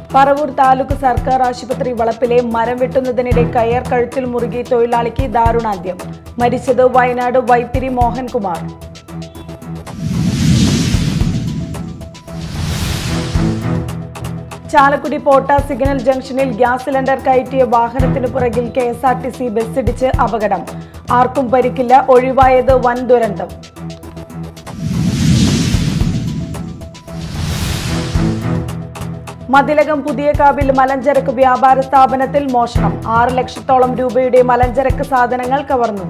പറവൂർ താലൂക്ക് സർക്കാർ ആശുപത്രി വളപ്പിലെ മരം വെട്ടുന്നതിനിടെ കയർ കഴുത്തിൽ മുറുകി തൊഴിലാളിക്ക് ദാരുണാന്ത്യം മരിച്ചത് വയനാട് വൈത്തിരി മോഹൻകുമാർ ചാലക്കുടി പോട്ട സിഗ്നൽ ജംഗ്ഷനിൽ ഗ്യാസ് സിലിണ്ടർ കയറ്റിയ വാഹനത്തിനു പുറകിൽ K S R T C ബസ്സിടിച്ച് അപകടം ആർക്കും പരിക്കില്ല ഒഴിവായത് വൻ ദുരന്തം മതിലകം പുതിയ കാവിൽ മലഞ്ചരക്ക് വ്യാപാര സ്ഥാപനത്തിൽ മോഷണം ആറ് ലക്ഷത്തോളം രൂപയുടെ മലഞ്ചരക്ക് സാധനങ്ങൾ കവർന്നു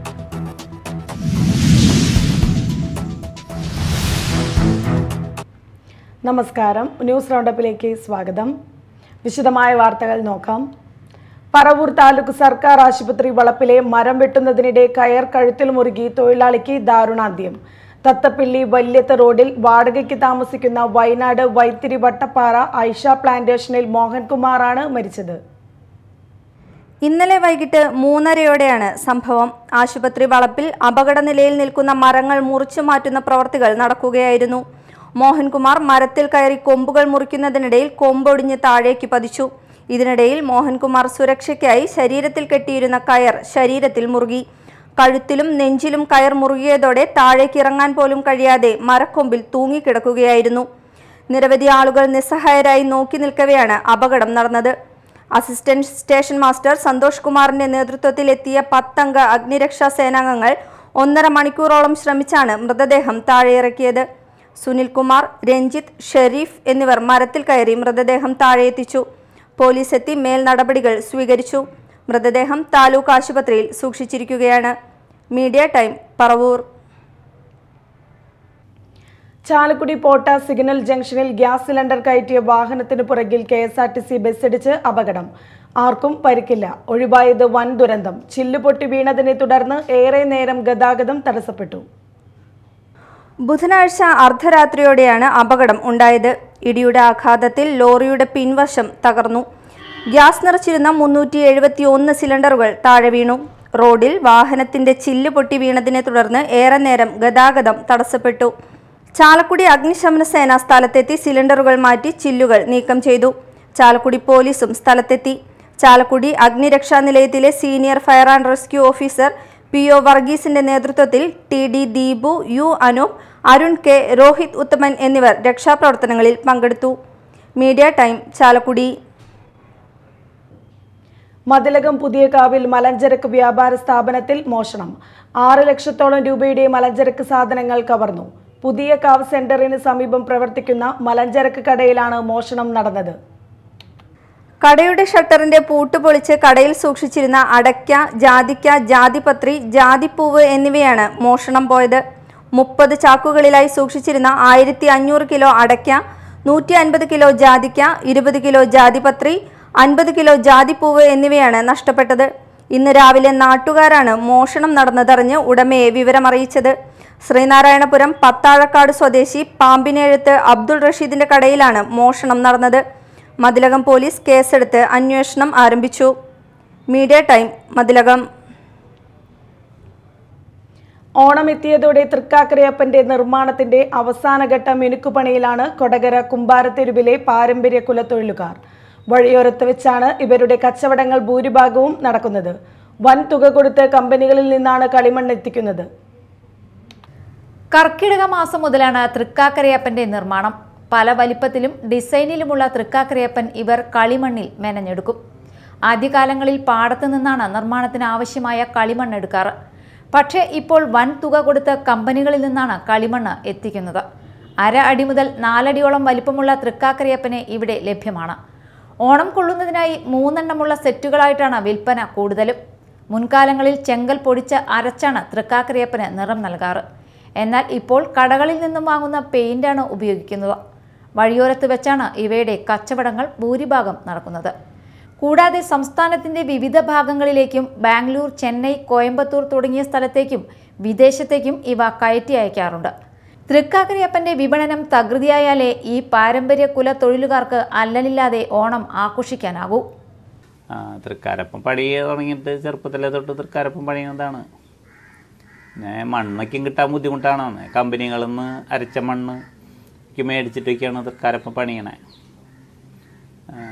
നമസ്കാരം ന്യൂസ് റൗണ്ടപ്പിലേക്ക് സ്വാഗതം വിശദമായ വാർത്തകൾ നോക്കാം പറവൂർ താലൂക്ക് സർക്കാർ ആശുപത്രി വളപ്പിലെ മരം വെട്ടുന്നതിനിടെ കയർ കഴുത്തിൽ മുറുകി തൊഴിലാളിക്ക് ദാരുണാന്ത്യം തത്തപ്പിള്ളി വല്യത്ത് റോഡിൽ വാടകയ്ക്ക് താമസിക്കുന്ന വയനാട് വൈത്തിരി വട്ടപ്പാറ ഐഷ പ്ലാന്റേഷനിൽ മോഹൻകുമാറാണ് മരിച്ചത് ഇന്നലെ വൈകിട്ട് മൂന്നരയോടെയാണ് സംഭവം ആശുപത്രി വളപ്പിൽ അപകട നിലയിൽ നിൽക്കുന്ന മരങ്ങൾ മുറിച്ചു മാറ്റുന്ന പ്രവർത്തികൾ നടക്കുകയായിരുന്നു മോഹൻകുമാർ മരത്തിൽ കയറി കൊമ്പുകൾ മുറിക്കുന്നതിനിടയിൽ കൊമ്പൊടിഞ്ഞ് താഴേക്ക് പതിച്ചു ഇതിനിടയിൽ മോഹൻകുമാർ സുരക്ഷയ്ക്കായി ശരീരത്തിൽ കെട്ടിയിരുന്ന കയർ ശരീരത്തിൽ മുറുകി കഴുത്തിലും നെഞ്ചിലും കയർ മുറുകിയതോടെ താഴേക്ക് ഇറങ്ങാൻ പോലും കഴിയാതെ മരക്കൊമ്പിൽ തൂങ്ങിക്കിടക്കുകയായിരുന്നു നിരവധി ആളുകൾ നിസ്സഹായരായി നോക്കി നിൽക്കവെയാണ് അപകടം നടന്നത് അസിസ്റ്റന്റ് സ്റ്റേഷൻ മാസ്റ്റർ സന്തോഷ് കുമാറിന്റെ നേതൃത്വത്തിൽ എത്തിയ പത്തംഗ അഗ്നിരക്ഷാ സേനാംഗങ്ങൾ ഒന്നര മണിക്കൂറോളം ശ്രമിച്ചാണ് മൃതദേഹം താഴെയിറക്കിയത് സുനിൽകുമാർ രഞ്ജിത്ത് ഷെരീഫ് എന്നിവർ മരത്തിൽ കയറി മൃതദേഹം താഴെയെത്തിച്ചു പോലീസ് എത്തി മേൽ നടപടികൾ സ്വീകരിച്ചു മൃതദേഹം താലൂക്ക് ആശുപത്രിയിൽ സൂക്ഷിച്ചിരിക്കുകയാണ് media time Paravur Chalakudy Potta signal ജംഗ്ഷനിൽ ഗ്യാസ് സിലിണ്ടർ കയറ്റിയ വാഹനത്തിനു പുറകിൽ K S R T C ബസ്സിടിച്ച് അപകടം ആർക്കും പരിക്കില്ല ഒഴിവായത് വൻ ദുരന്തം ചില്ലുപൊട്ടി വീണതിനെ തുടർന്ന് ഏറെ നേരം ഗതാഗതം തടസ്സപ്പെട്ടു ബുധനാഴ്ച അർദ്ധരാത്രിയോടെയാണ് അപകടം ഉണ്ടായത് ഇടിയുടെ ആഘാതത്തിൽ ലോറിയുടെ പിൻവശം തകർന്നു ഗ്യാസ് നിറച്ചിരുന്ന മുന്നൂറ്റി എഴുപത്തി ഒന്ന് സിലിണ്ടറുകൾ താഴെ വീണു റോഡിൽ വാഹനത്തിന്റെ ചില്ല് പൊട്ടി വീണതിനെ തുടർന്ന് ഏറെ നേരം ഗതാഗതം തടസ്സപ്പെട്ടു ചാലക്കുടി അഗ്നിശമന സേന സ്ഥലത്തെത്തി സിലിണ്ടറുകൾ മാറ്റി ചില്ലുകൾ നീക്കം ചെയ്തു ചാലക്കുടി പോലീസും സ്ഥലത്തെത്തി ചാലക്കുടി അഗ്നിരക്ഷാ നിലയത്തിലെ senior fire and rescue officer P O വർഗീസിന്റെ നേതൃത്വത്തിൽ T D Deepu U Anoop Arun K Rohit Uthaman എന്നിവർ രക്ഷാപ്രവർത്തനങ്ങളിൽ പങ്കെടുത്തു മീഡിയ ടൈം ചാലക്കുടി മതിലകം പുതിയ കാവിൽ മലഞ്ചരക്ക് വ്യാപാര സ്ഥാപനത്തിൽ മോഷണം ആറ് ലക്ഷത്തോളം രൂപയുടെ മലഞ്ചരക്ക് സാധനങ്ങൾ കവർന്നു പുതിയ കാവ് സെന്ററിന് സമീപം പ്രവർത്തിക്കുന്ന മലഞ്ചരക്ക് കടയിലാണ് മോഷണം നടന്നത് കടയുടെ ഷട്ടറിന്റെ പൂട്ട് പൊളിച്ച് കടയിൽ സൂക്ഷിച്ചിരുന്ന അടയ്ക്ക ജാതിക്ക ജാതിപത്രി ജാതിപ്പൂവ് എന്നിവയാണ് മോഷണം പോയത് മുപ്പത് ചാക്കുകളിലായി സൂക്ഷിച്ചിരുന്ന ആയിരത്തി അഞ്ഞൂറ് കിലോ അടയ്ക്ക നൂറ്റി അൻപത് കിലോ ജാതിക്ക ഇരുപത് കിലോ ജാതിപത്രി അൻപത് കിലോ ജാതിപ്പൂവ് എന്നിവയാണ് നഷ്ടപ്പെട്ടത് ഇന്ന് രാവിലെ നാട്ടുകാരാണ് മോഷണം നടന്നതറിഞ്ഞ് ഉടമയെ വിവരമറിയിച്ചത് ശ്രീനാരായണപുരം പത്താഴക്കാട് സ്വദേശി പാമ്പിനെഴുത്ത് അബ്ദുൾ റഷീദിന്റെ കടയിലാണ് മോഷണം നടന്നത് മതിലകം പോലീസ് കേസെടുത്ത് അന്വേഷണം ആരംഭിച്ചു മീഡിയ ടൈം മതിലകം ഓണം എത്തിയതോടെ തൃക്കാക്കരയപ്പന്റെ നിർമ്മാണത്തിന്റെ അവസാനഘട്ട മിനുക്കുപണിയിലാണ് കൊടകര കുമ്പാരത്തെരുവിലെ പാരമ്പര്യ കുലത്തൊഴിലുകാർ വഴിയോരത്ത് വെച്ചാണ് ഇവരുടെ കച്ചവടങ്ങൾ ഭൂരിഭാഗവും നടക്കുന്നത് വൻ തുക കൊടുത്ത് കമ്പനികളിൽ നിന്നാണ് കളിമണ്ണ് എത്തിക്കുന്നത് കർക്കിടക മാസം മുതലാണ് തൃക്കാക്കരയപ്പന്റെ നിർമ്മാണം പല വലിപ്പത്തിലും ഡിസൈനിലുമുള്ള തൃക്കാക്കരയപ്പൻ ഇവർ കളിമണ്ണിൽ മെനഞ്ഞെടുക്കും ആദ്യകാലങ്ങളിൽ പാടത്തു നിന്നാണ് നിർമ്മാണത്തിന് ആവശ്യമായ കളിമണ്ണ് എടുക്കാറ് പക്ഷേ ഇപ്പോൾ വൻ തുക കൊടുത്ത് കമ്പനികളിൽ നിന്നാണ് കളിമണ്ണ് എത്തിക്കുന്നത് അര അടി മുതൽ നാലടിയോളം വലിപ്പമുള്ള തൃക്കാക്കരയപ്പനെ ഇവിടെ ലഭ്യമാണ് ഓണം കൊള്ളുന്നതിനായി മൂന്നെണ്ണമുള്ള സെറ്റുകളായിട്ടാണ് വിൽപ്പന കൂടുതലും മുൻകാലങ്ങളിൽ ചെങ്കൽ പൊടിച്ച് അരച്ചാണ് തൃക്കാക്കരയപ്പന് നിറം നൽകാറ് എന്നാൽ ഇപ്പോൾ കടകളിൽ നിന്നും വാങ്ങുന്ന പെയിന്റാണ് ഉപയോഗിക്കുന്നത് വഴിയോരത്ത് വെച്ചാണ് ഇവയുടെ കച്ചവടങ്ങൾ ഭൂരിഭാഗം നടക്കുന്നത് കൂടാതെ സംസ്ഥാനത്തിന്റെ വിവിധ ഭാഗങ്ങളിലേക്കും ബാംഗ്ലൂർ ചെന്നൈ കോയമ്പത്തൂർ തുടങ്ങിയ സ്ഥലത്തേക്കും വിദേശത്തേക്കും ഇവ കയറ്റി അയക്കാറുണ്ട് തൃക്കാക്കരയപ്പന്റെ വിപണനം തകൃതിയായാലേ ഈ പാരമ്പര്യ കുല തൊഴിലുകാർക്ക് അല്ലലില്ലാതെ ഓണം ആഘോഷിക്കാനാകൂ ആ തൃക്കാരപ്പം പണി തുടങ്ങിയിട്ട് ചെറുപ്പത്തിലെ തൊട്ട് തൃക്കാരപ്പം പണിയുന്നതാണ് പിന്നെ മണ്ണൊക്കെയും കിട്ടാൻ ബുദ്ധിമുട്ടാണ് കമ്പനികളിൽ നിന്ന് അരച്ച മണ്ണ് ഒക്കെ മേടിച്ചിട്ടൊക്കെയാണ് തൃക്കാരപ്പം പണിയണേ ആ,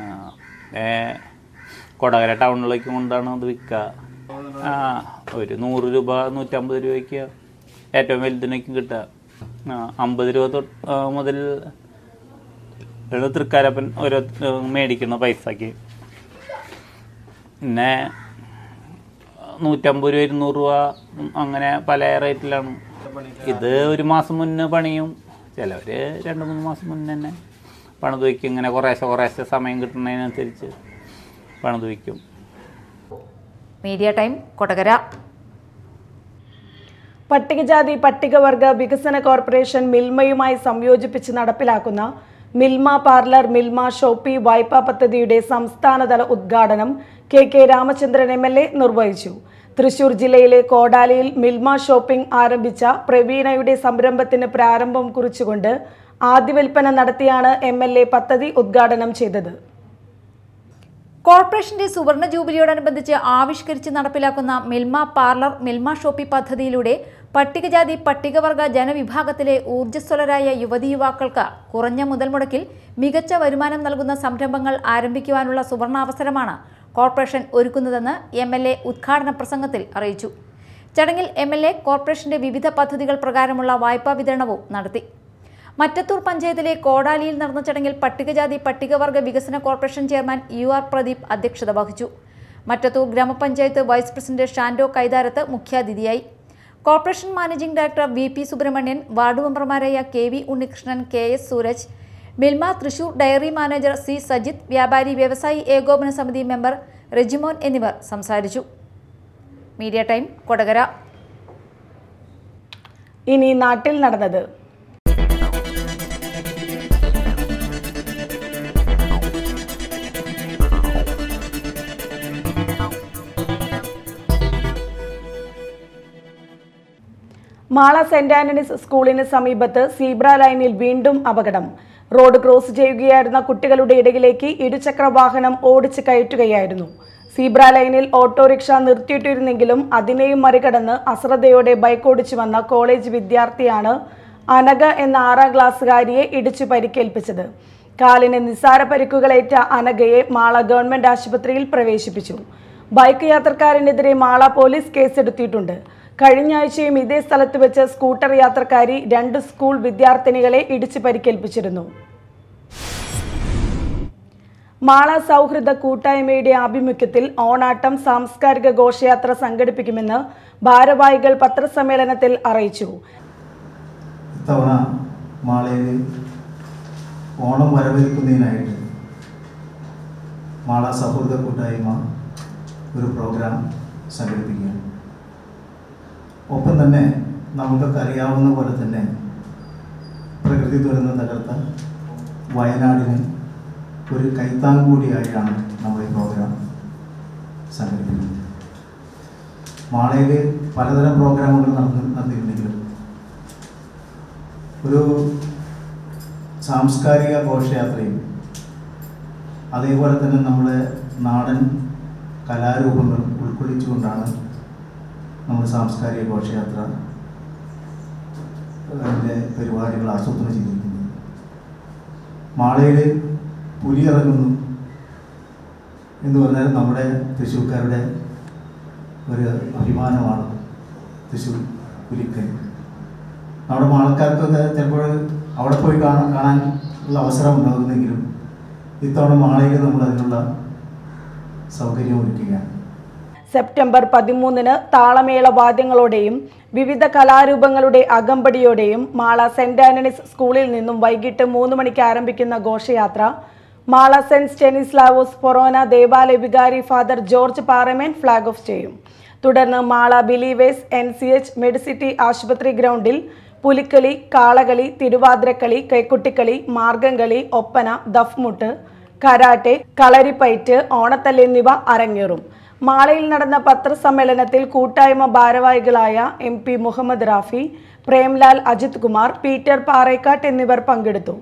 ഏ, കൊടകര ടൗണിലേക്ക് കൊണ്ടാണ് അത് വിൽക്കുക ആ ഒരു നൂറ് രൂപ നൂറ്റമ്പത് രൂപയ്ക്ക് ഏറ്റവും വലുതിനൊക്കെ കിട്ടുക ആ അമ്പത് രൂപ തൊട്ട് ആ, മുതൽ ആണ് തൃക്കാരപ്പൻ ഓരോ ആ, മേടിക്കുന്ന പൈസക്ക് പിന്നെ നൂറ്റമ്പത് രൂപ ഇരുന്നൂറ് രൂപ ഉം, അങ്ങനെ പല റേറ്റിലാണ് ഇത് ഒരു മാസം മുന്നേ പണിയും ചിലവർ രണ്ട് മൂന്ന് മാസം മുന്നേ തന്നെ പണിത് വയ്ക്കും ഇങ്ങനെ കുറേശ്ശെ കുറേശ്ശെ സമയം കിട്ടുന്നതിനനുസരിച്ച് പണിത് വയ്ക്കും മീഡിയ ടൈം കൊടകര പട്ടികജാതി പട്ടികവർഗ വികസന കോർപ്പറേഷൻ മിൽമയുമായി സംയോജിപ്പിച്ച് നടപ്പിലാക്കുന്ന മിൽമ പാർലർ മിൽമ ഷോപ്പി വായ്പാ പദ്ധതിയുടെ സംസ്ഥാനതല ഉദ്ഘാടനം K K Ramachandran M L A നിർവഹിച്ചു തൃശൂർ ജില്ലയിലെ കോടാലിയിൽ മിൽമ ഷോപ്പിംഗ് ആരംഭിച്ച പ്രവീണയുടെ സംരംഭത്തിന് പ്രാരംഭം കുറിച്ചുകൊണ്ട് ആദ്യ വിൽപ്പന നടത്തിയാണ് എം എൽ എ പദ്ധതി ഉദ്ഘാടനം ചെയ്തത് കോർപ്പറേഷന്റെ സുവർണ ജൂബിലിയോടനുബന്ധിച്ച് ആവിഷ്കരിച്ച് നടപ്പിലാക്കുന്ന മിൽമ പാർലർ മിൽമ ഷോപ്പി പദ്ധതിയിലൂടെ പട്ടികജാതി പട്ടികവർഗ ജനവിഭാഗത്തിലെ ഊർജ്ജസ്വലരായ യുവതി യുവാക്കൾക്ക് കുറഞ്ഞ മുതൽ മുടക്കിൽ മികച്ച വരുമാനം നൽകുന്ന സംരംഭങ്ങൾ ആരംഭിക്കുവാനുള്ള സുവർണാവസരമാണ് കോർപ്പറേഷൻ ഒരുക്കുന്നതെന്ന് എം എൽ എ ഉദ്ഘാടന പ്രസംഗത്തിൽ അറിയിച്ചു ചടങ്ങിൽ എം എൽ എ കോർപ്പറേഷന്റെ വിവിധ പദ്ധതികൾ പ്രകാരമുള്ള വായ്പാ വിതരണവും നടത്തി മറ്റത്തൂർ പഞ്ചായത്തിലെ കോടാലിയിൽ നടന്ന ചടങ്ങിൽ പട്ടികജാതി പട്ടികവർഗ വികസന corporation chairman U R Pradeep അധ്യക്ഷത വഹിച്ചു മറ്റത്തൂർ ഗ്രാമപഞ്ചായത്ത് വൈസ് പ്രസിഡന്റ് ഷാൻഡോ കൈതാരത്ത് മുഖ്യാതിഥിയായി corporation managing director V P Subramanian ward മെമ്പർമാരായ K V Unnikrishnan K S Sooraj Milma Thrissur dairy manager C Sajith വ്യാപാരി വ്യവസായി ഏകോപന സമിതി മെമ്പർ റെജിമോൻ എന്നിവർ സംസാരിച്ചു മീഡിയ ടൈം കൊടകര ഇനി നാട്ടിൽ നടന്നത് മാള സെന്റ് ആന്റണീസ് സ്കൂളിന് സമീപത്ത് സീബ്ര ലൈനിൽ വീണ്ടും അപകടം റോഡ് ക്രോസ് ചെയ്യുകയായിരുന്ന കുട്ടികളുടെ ഇടയിലേക്ക് ഇരുചക്ര വാഹനം ഓടിച്ച് കയറ്റുകയായിരുന്നു സീബ്ര ലൈനിൽ ഓട്ടോറിക്ഷ നിർത്തിയിട്ടിരുന്നെങ്കിലും അതിനെയും മറികടന്ന് അശ്രദ്ധയോടെ ബൈക്ക് ഓടിച്ചു വന്ന കോളേജ് വിദ്യാർത്ഥിയാണ് അനഘ എന്ന ആറാം ക്ലാസ്സുകാരിയെ ഇടിച്ചു പരിക്കേൽപ്പിച്ചത് കാലിന് നിസ്സാര പരിക്കുകളേറ്റ അനഘയെ മാള ഗവൺമെന്റ് ആശുപത്രിയിൽ പ്രവേശിപ്പിച്ചു ബൈക്ക് യാത്രക്കാരനെതിരെ മാള പോലീസ് കേസെടുത്തിട്ടുണ്ട് കഴിഞ്ഞ ആഴ്ചയും ഇതേ സ്ഥലത്ത് വെച്ച് സ്കൂട്ടർ യാത്രക്കാരി രണ്ട് സ്കൂൾ വിദ്യാർത്ഥിനികളെ ഇടിച്ചു പരിക്കേൽപ്പിച്ചിരുന്നു മാള സൗഹൃദ കൂട്ടായ്മയുടെ ആഭിമുഖ്യത്തിൽ ഓണാട്ടം സാംസ്കാരിക ഘോഷയാത്ര സംഘടിപ്പിക്കുമെന്ന് ഭാരവാഹികൾ പത്രസമ്മേളനത്തിൽ അറിയിച്ചു ഇത്തവണ മാളയിൽ ഓണം വരവേൽക്കുന്നതിനായിട്ട് മാള സൗഹൃദ കൂട്ടായ്മ ഒരു പ്രോഗ്രാം സംഘടിപ്പിക്കുകയാണ് ഒപ്പം തന്നെ നമുക്കൊക്കെ അറിയാവുന്ന പോലെ തന്നെ പ്രകൃതി ദുരന്തം തകർത്ത വയനാടിന് ഒരു കൈത്താങ് കൂടിയായിട്ടാണ് നമ്മൾ ഈ പ്രോഗ്രാം സംഘടിപ്പിക്കുന്നത് മാളയിൽ പലതരം പ്രോഗ്രാമുകൾ നടന്നു നടന്നിട്ടുണ്ടെങ്കിലും ഒരു സാംസ്കാരിക ഘോഷയാത്രയും അതേപോലെ തന്നെ നമ്മുടെ നാടൻ കലാരൂപങ്ങളും ഉൾക്കൊള്ളിച്ചുകൊണ്ടാണ് നമ്മൾ സാംസ്കാരിക ഘോഷയാത്ര അതിൻ്റെ പരിപാടികൾ ആസൂത്രണം ചെയ്തിരിക്കുന്നത് മാളയിൽ പുലി ഇറങ്ങുന്നു എന്ന് പറഞ്ഞാൽ നമ്മുടെ തൃശ്ശൂർക്കാരുടെ ഒരു അഭിമാനമാണ് തൃശ്ശൂർ പുലിക്കൽ നമ്മുടെ മാളക്കാർക്കൊക്കെ ചിലപ്പോൾ അവിടെ പോയി കാണാൻ കാണാൻ ഉള്ള അവസരം ഉണ്ടാകുന്നെങ്കിലും ഇത്തവണ മാളയിൽ നമ്മൾ അതിനുള്ള സൗകര്യം ഒരുക്കുകയാണ് സെപ്റ്റംബർ പതിമൂന്നിന് താളമേള വാദ്യങ്ങളോടെയും വിവിധ കലാരൂപങ്ങളുടെ അകമ്പടിയോടെയും മാള സെന്റ് ആന്റണീസ് സ്കൂളിൽ നിന്നും വൈകിട്ട് മൂന്ന് മണിക്ക് ആരംഭിക്കുന്ന ഘോഷയാത്ര മാള സെന്റ് സ്റ്റെനിസ്ലാവോസ് ഫൊറോന ദേവാലയ വികാരി father George Paramen flag off ചെയ്യും തുടർന്ന് Mala believers N C H medicity ആശുപത്രി ഗ്രൗണ്ടിൽ പുലിക്കളി കാളകളി തിരുവാതിരക്കളി കൈക്കുട്ടിക്കളി മാർഗംകളി ഒപ്പന ദഫ്മുട്ട് കരാട്ടെ കളരിപ്പയറ്റ് ഓണത്തല്ല് എന്നിവ അരങ്ങേറും മാളയിൽ നടന്ന പത്രസമ്മേളനത്തിൽ കൂട്ടായ്മ ഭാരവാഹികളായ M P Muhammad Rafi Premlal Ajith Kumar Peter Parekkattu എന്നിവർ പങ്കെടുത്തു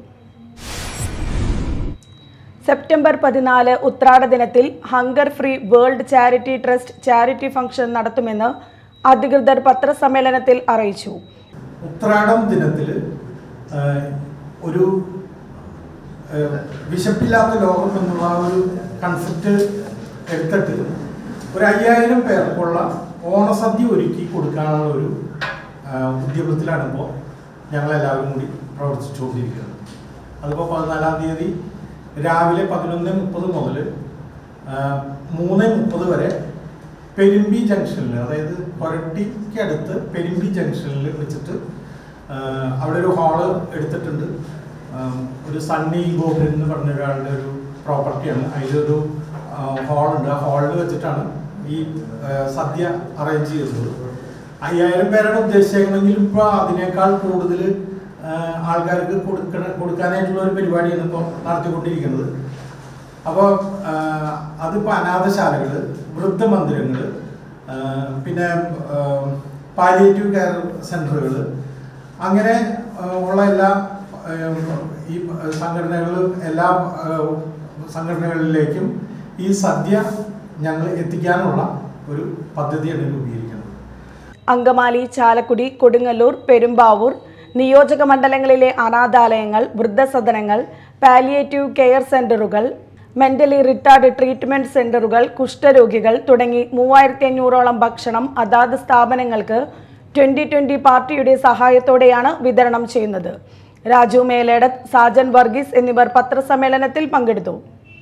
സെപ്റ്റംബർ പതിനാല് ഉത്രാട ദിനത്തിൽ hunger free world charity trust charity function നടത്തുമെന്ന് അധികൃതർ പത്രസമ്മേളനത്തിൽ അറിയിച്ചു ഉത്രാടം ദിനത്തിൽ ഒരു ഏഹ്, വിശപ്പില്ലാത്ത ലോകം എന്നുള്ള ആ ഒരു കൺസെപ്റ്റ് എടുത്തിട്ട് ഒരു അയ്യായിരം പേർക്കുള്ള ഓണസദ്യ ഒരുക്കി കൊടുക്കാനുള്ള ഒരു ആഹ്, ഉദ്യമത്തിലാണ് ഇപ്പോൾ ഞങ്ങളെല്ലാവരും കൂടി പ്രവർത്തിച്ചുകൊണ്ടിരിക്കുന്നത് അതിപ്പോൾ പതിനാലാം തീയതി രാവിലെ പതിനൊന്ന് മുപ്പത് മുതൽ മൂന്ന് മുപ്പത് വരെ പെരുമ്പി ജംഗ്ഷനിൽ അതായത് കൊരട്ടിക്കടുത്ത് പെരുമ്പി ജംഗ്ഷനിൽ വെച്ചിട്ട് ആ, അവിടെ ഒരു ഹാള് എടുത്തിട്ടുണ്ട് ആ, ഒരു സണ്ണി ഗോപൻ എന്ന് പറഞ്ഞ ഒരാളുടെ ഒരു പ്രോപ്പർട്ടിയാണ് അതിലൊരു ഹാളുണ്ട് ആ ഹാളിൽ വെച്ചിട്ടാണ് ഈ ആ, സദ്യ അറേഞ്ച് ചെയ്തത് അയ്യായിരം പേരാണ് ഉദ്ദേശിച്ചേക്കണമെങ്കിൽ ഇപ്പോൾ അതിനേക്കാൾ കൂടുതൽ ആൾക്കാർക്ക് കൊടുക്കണ കൊടുക്കാനായിട്ടുള്ള ഒരു പരിപാടിയാണ് ഇപ്പോൾ നടത്തിക്കൊണ്ടിരിക്കുന്നത് അപ്പോൾ അതിപ്പോൾ അനാഥശാലകൾ വൃദ്ധമന്ദിരങ്ങൾ പിന്നെ പാലിയേറ്റീവ് കെയർ സെൻ്ററുകൾ അങ്ങനെ ആ, ഉള്ള എല്ലാ ആ, ഈ സംഘടനകളും എല്ലാ ആ, സംഘടനകളിലേക്കും ഈ സദ്യ ഞങ്ങൾ എത്തിക്കാനുള്ള ഒരു പദ്ധതിയാണ് രൂപീകരിക്കുന്നത് അങ്കമാലി ചാലക്കുടി കൊടുങ്ങല്ലൂർ പെരുമ്പാവൂർ നിയോജക മണ്ഡലങ്ങളിലെ അനാഥാലയങ്ങൾ വൃദ്ധസദനങ്ങൾ പാലിയേറ്റീവ് കെയർ സെന്ററുകൾ മെന്റലി റിട്ടാർഡ് ട്രീറ്റ്മെന്റ് സെന്ററുകൾ കുഷ്ഠരോഗികൾ തുടങ്ങി മൂവായിരത്തി അഞ്ഞൂറോളം ഭക്ഷണം അതാത് സ്ഥാപനങ്ങൾക്ക് ട്വന്റി ട്വന്റി പാർട്ടിയുടെ സഹായത്തോടെയാണ് വിതരണം ചെയ്യുന്നത് രാജു മേലേടത്ത് സാജൻ വർഗീസ് എന്നിവർ പത്രസമ്മേളനത്തിൽ പങ്കെടുത്തു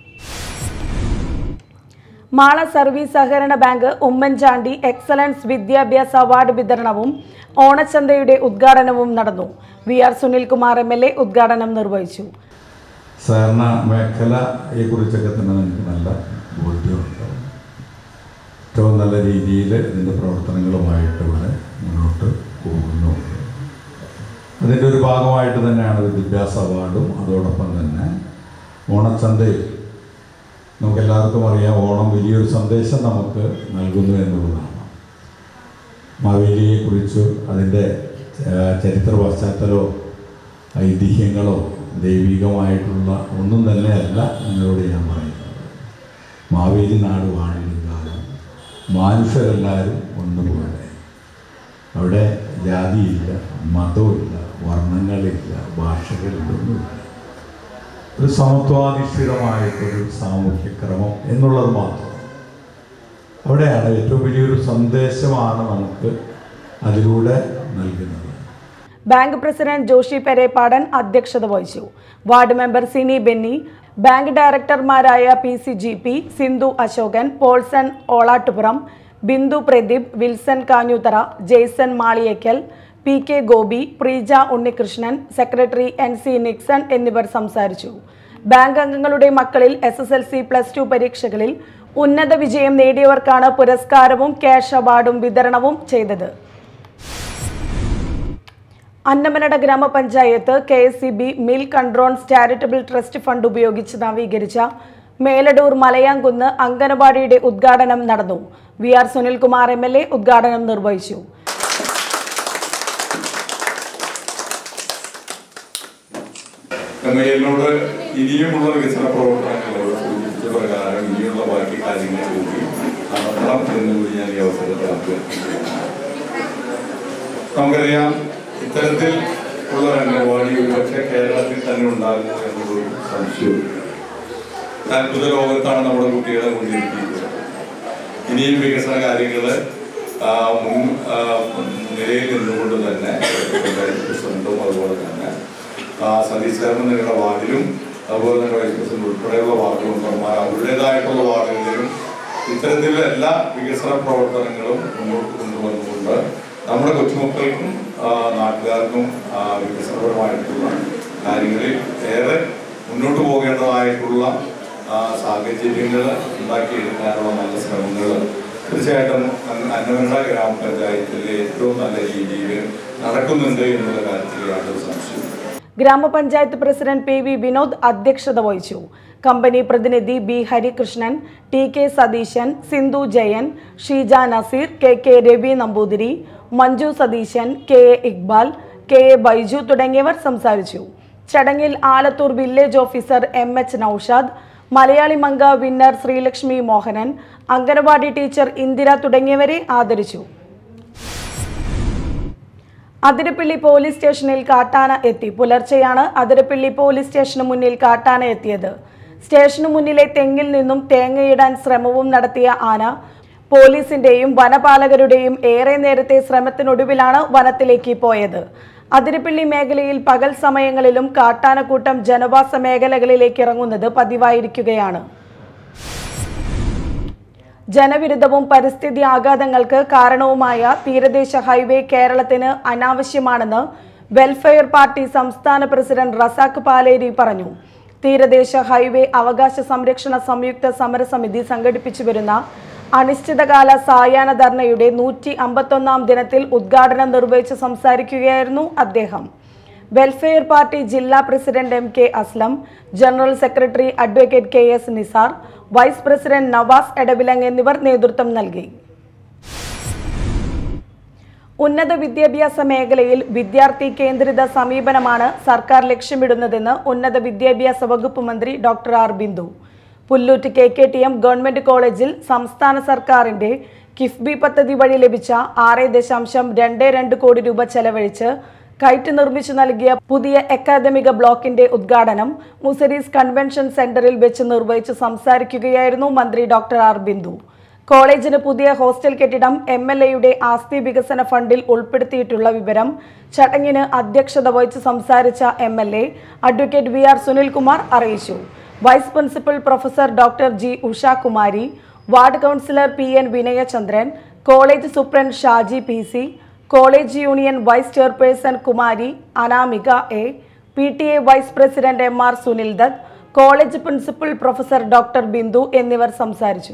മാള സർവീസ് സഹകരണ ബാങ്ക് ഉമ്മൻചാണ്ടി എക്സലൻസ് വിദ്യാഭ്യാസ അവാർഡ് വിതരണവും ഓണച്ചന്തയുടെ ഉദ്ഘാടനവും നടന്നു V R Sunilkumar M L A ഉദ്ഘാടനം നിർവഹിച്ചു സഹകരണ മേഖലയെ കുറിച്ചൊക്കെ തന്നെ നമുക്ക് നല്ല ബോധ്യമുണ്ട് ഏറ്റവും നല്ല രീതിയിൽ ഇതിൻ്റെ പ്രവർത്തനങ്ങളുമായിട്ട് ഇവിടെ മുന്നോട്ട് പോകുന്നുണ്ട് അതിൻ്റെ ഒരു ഭാഗമായിട്ട് തന്നെയാണ് വിദ്യാഭ്യാസ അവാർഡും അതോടൊപ്പം തന്നെ ഓണച്ചന്തയിൽ നമുക്കെല്ലാവർക്കും അറിയാം ഓണം വലിയൊരു സന്ദേശം നമുക്ക് നൽകുന്നു എന്നുള്ളതാണ് മാവേലിയെക്കുറിച്ച് അതിൻ്റെ ആ, ചരിത്ര പശ്ചാത്തലമോ ഐതിഹ്യങ്ങളോ ദൈവികമായിട്ടുള്ള ഒന്നും തന്നെയല്ല നിങ്ങളോട് ഞാൻ പറയുന്നത് മാവേലി നാട് വാണിരുന്നാലും മനുഷ്യരെല്ലാവരും ഒന്നുപോലെ അവിടെ ജാതിയില്ല മതവുമില്ല വർണ്ണങ്ങളില്ല ഭാഷകളില്ല ഒന്നുമില്ല ഒരു സമത്വാധിഷ്ഠിതമായിട്ടൊരു സാമൂഹ്യ ക്രമം എന്നുള്ളത് മാത്രം അവിടെയാണ് ഏറ്റവും വലിയൊരു സന്ദേശമാണ് നമുക്ക് അതിലൂടെ നൽകുന്നത് ബാങ്ക് പ്രസിഡന്റ് ജോഷി പെരേപ്പാടൻ അധ്യക്ഷത വഹിച്ചു ward member Cini Benny bank ഡയറക്ടർമാരായ P C G P Sindhu Ashokan Polson Olattupuram Bindu Pradeep Wilson Kanjoothara Jaison Maliyekkal P K Gopi Preeja Unnikrishnan secretary N C Nixon എന്നിവർ സംസാരിച്ചു ബാങ്ക് അംഗങ്ങളുടെ മക്കളിൽ S S L C plus two പരീക്ഷകളിൽ ഉന്നത വിജയം നേടിയവർക്കാണ് പുരസ്കാരവും ക്യാഷ് അവാർഡും വിതരണവും ചെയ്തത് അന്നമനട ഗ്രാമപഞ്ചായത്ത് K S C B mill controls charitable trust fund ഉപയോഗിച്ച് നവീകരിച്ച മേലടൂർ മലയാങ്കുന്ന് അങ്കനവാടിയുടെ ഉദ്ഘാടനം നടന്നു V R Sunilkumar M L A ഉദ്ഘാടനം നിർവഹിച്ചു കമ്മയിലിനോട് ഇനിയുമുള്ള വികസന പ്രവർത്തനങ്ങളോട് സൂചിപ്പിച്ച പ്രകാരം ഇനിയുള്ള ബാക്കി കാര്യങ്ങൾ കൂടി നടത്തണം എന്നുകൂടി ഞാൻ ഈ അവസരത്തിൽ അഭ്യർത്ഥിക്കുന്നു നമുക്കറിയാം ഇത്തരത്തിൽ ഉള്ള ഒരു അംഗൻവാടി ഒരുപക്ഷെ കേരളത്തിൽ തന്നെ ഉണ്ടാകുന്നു എന്നൊരു സംശയവും അത്ഭുത ലോകത്താണ് നമ്മുടെ കുട്ടികളെ കൊണ്ടിരിക്കുന്നത് ഇനിയും വികസന കാര്യങ്ങൾ മുൻ ആ, നിലയിൽ നിന്നുകൊണ്ട് തന്നെ പഞ്ചായത്ത് പ്രസിഡന്റും അതുപോലെ തന്നെ ആ, സതീഷ് ചേർന്ന് നിങ്ങളുടെ വാർഡിലും അതുപോലെ തന്നെ വൈസ് പ്രസിഡന്റ് ഉൾപ്പെടെയുള്ള വാർഡ് മെമ്പർമാർ അവരുടേതായിട്ടുള്ള വാർഡുകളിലും ഇത്തരത്തിലുള്ള എല്ലാ വികസന പ്രവർത്തനങ്ങളും മുന്നോട്ട് കൊണ്ടുവന്നുകൊണ്ട് നമ്മുടെ കൊച്ചുമക്കൾക്കും ആ, നാട്ടുകാർക്കും ആ, വികസനപരമായിട്ടുള്ള കാര്യങ്ങളിൽ ഏറെ മുന്നോട്ട് പോകേണ്ടതായിട്ടുള്ള ആ, സാഹചര്യങ്ങൾ ഉണ്ടാക്കിയെടുക്കാനുള്ള നല്ല ശ്രമങ്ങൾ തീർച്ചയായിട്ടും അന്ന- അന്നമനട ഗ്രാമപഞ്ചായത്തിലെ ഏറ്റവും നല്ല രീതിയിൽ നടക്കുന്നുണ്ട് എന്നുള്ള കാര്യത്തിൽ യാതൊരു സംശയവും ഗ്രാമപഞ്ചായത്ത് പ്രസിഡന്റ് പി വി വിനോദ് അധ്യക്ഷത വഹിച്ചു കമ്പനി പ്രതിനിധി B Harikrishnan T K Satheesan Sindhu Jayan Sheeja Nazeer K K Ravi Namboothiri Manju Satheesan K A Iqbal K A Baiju തുടങ്ങിയവർ സംസാരിച്ചു ചടങ്ങിൽ Alathur village officer M H Noushad Malayali Manka winner Sreelakshmi Mohanan anganwadi teacher Indira തുടങ്ങിയവരെ ആദരിച്ചു അതിരപ്പിള്ളി പോലീസ് സ്റ്റേഷനിൽ കാട്ടാന എത്തി പുലർച്ചെയാണ് അതിരപ്പിള്ളി പോലീസ് സ്റ്റേഷന് മുന്നിൽ കാട്ടാന എത്തിയത് സ്റ്റേഷന് മുന്നിലെ തെങ്ങിൽ നിന്നും തേങ്ങയിടാൻ ശ്രമവും നടത്തിയ ആന പോലീസിന്റെയും വനപാലകരുടെയും ഏറെ നേരത്തെ ശ്രമത്തിനൊടുവിലാണ് വനത്തിലേക്ക് പോയത് അതിരപ്പിള്ളി മേഖലയിൽ പകൽ സമയങ്ങളിലും കാട്ടാനക്കൂട്ടം ജനവാസ മേഖലകളിലേക്ക് ഇറങ്ങുന്നത് പതിവായിരിക്കുകയാണ് ജനവിരുദ്ധവും പരിസ്ഥിതി ആഘാതങ്ങൾക്ക് കാരണവുമായ തീരദേശ ഹൈവേ കേരളത്തിന് അനാവശ്യമാണെന്ന് വെൽഫെയർ പാർട്ടി സംസ്ഥാന പ്രസിഡന്റ് റസാഖ് പാലേരി പറഞ്ഞു തീരദേശ ഹൈവേ അവകാശ സംരക്ഷണ സംയുക്ത സമരസമിതി സംഘടിപ്പിച്ചു വരുന്ന അനിശ്ചിതകാല സായാഹ്ന ധർണയുടെ നൂറ്റി അമ്പത്തൊന്നാം ദിനത്തിൽ ഉദ്ഘാടനം നിർവഹിച്ച് സംസാരിക്കുകയായിരുന്നു അദ്ദേഹം വെൽഫെയർ പാർട്ടി ജില്ലാ president M K Aslam general secretary advocate K S Nisar vice president Navas Edavilangu എന്നിവർ നേതൃത്വം നൽകി ഉന്നത വിദ്യാഭ്യാസ മേഖലയിൽ വിദ്യാർത്ഥി കേന്ദ്രിത സമീപനമാണ് സർക്കാർ ലക്ഷ്യമിടുന്നതെന്ന് ഉന്നത വിദ്യാഭ്യാസ വകുപ്പ് മന്ത്രി doctor R Bindu Pulloot K K T M government കോളേജിൽ സംസ്ഥാന സർക്കാരിന്റെ കിഫ്ബി പദ്ധതി വഴി ലഭിച്ച ആറ് ദശാംശം രണ്ട് രണ്ട് കോടി രൂപ ചെലവഴിച്ച് കയറ്റ് നിർമ്മിച്ചു നൽകിയ പുതിയ അക്കാദമിക ബ്ലോക്കിന്റെ ഉദ്ഘാടനം മുസരീസ് കൺവെൻഷൻ സെന്ററിൽ വെച്ച് നിർവഹിച്ച് സംസാരിക്കുകയായിരുന്നു മന്ത്രി ഡോക്ടർ ആർ ബിന്ദു കോളേജിന് പുതിയ ഹോസ്റ്റൽ കെട്ടിടം എം എൽ എയുടെ ആസ്തി വികസന ഫണ്ടിൽ ഉൾപ്പെടുത്തിയിട്ടുള്ള വിവരം ചടങ്ങിന് അധ്യക്ഷത വഹിച്ച് സംസാരിച്ച M L A advocate V R Sunilkumar അറിയിച്ചു vice principal professor doctor G Ushakumari ward councillor P N Vinayachandran college superintendent Shaji P C college union vice chairperson Kumari Anamika A P T A vice president M R Sunil Dutt college principal professor doctor Bindu എന്നിവർ സംസാരിച്ചു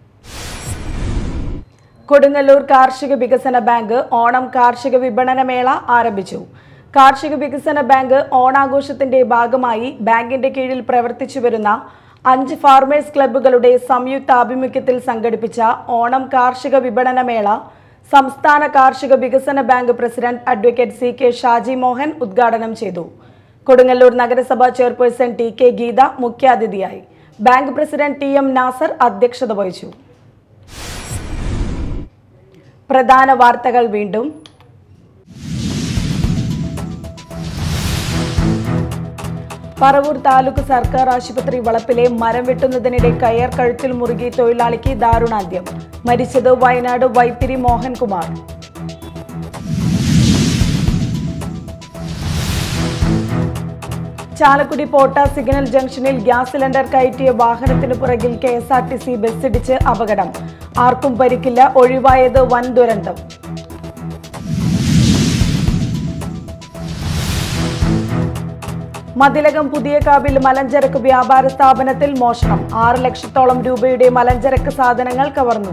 കൊടുങ്ങല്ലൂർ കാർഷിക വികസന bank Onam കാർഷിക വിപണന മേള ആരംഭിച്ചു കാർഷിക വികസന ബാങ്ക് ഓണാഘോഷത്തിന്റെ ഭാഗമായി ബാങ്കിന്റെ കീഴിൽ പ്രവർത്തിച്ചു വരുന്ന അഞ്ച് ഫാർമേഴ്സ് ക്ലബ്ബുകളുടെ സംയുക്ത ആഭിമുഖ്യത്തിൽ സംഘടിപ്പിച്ച ഓണം കാർഷിക വിപണന മേള സംസ്ഥാന കാർഷിക വികസന bank president advocate C K Shaji Mohan ഉദ്ഘാടനം ചെയ്തു കൊടുങ്ങല്ലൂർ നഗരസഭാ ചെയർപേഴ്സൺ ടി കെ ഗീത മുഖ്യാതിഥിയായി bank president T M Nasar അധ്യക്ഷത വഹിച്ചു പ്രധാന വാർത്തകൾ വീണ്ടും പറവൂർ താലൂക്ക് സർക്കാർ ആശുപത്രി വളപ്പിലെ മരം വെട്ടുന്നതിനിടെ കയർ കഴുത്തിൽ മുറുകി തൊഴിലാളിക്ക് ദാരുണാന്ത്യം മരിച്ചത് വയനാട് വൈത്തിരി മോഹൻകുമാർ ചാലക്കുടി പോട്ട സിഗ്നൽ ജംഗ്ഷനിൽ ഗ്യാസ് സിലിണ്ടർ കയറ്റിയ വാഹനത്തിന് പുറകിൽ K S R T C ബസ്സിടിച്ച് അപകടം ആർക്കും പരിക്കില്ല ഒഴിവായത് വൻ ദുരന്തം മതിലകം പുതിയ കാവിൽ മലഞ്ചരക്ക് വ്യാപാര സ്ഥാപനത്തിൽ മോഷണം ആറ് ലക്ഷത്തോളം രൂപയുടെ മലഞ്ചരക്ക് സാധനങ്ങൾ കവർന്നു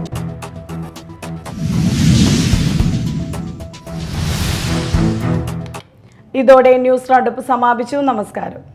ഇതോടെ ന്യൂസ് റൗണ്ടപ്പ് സമാപിച്ചു നമസ്കാരം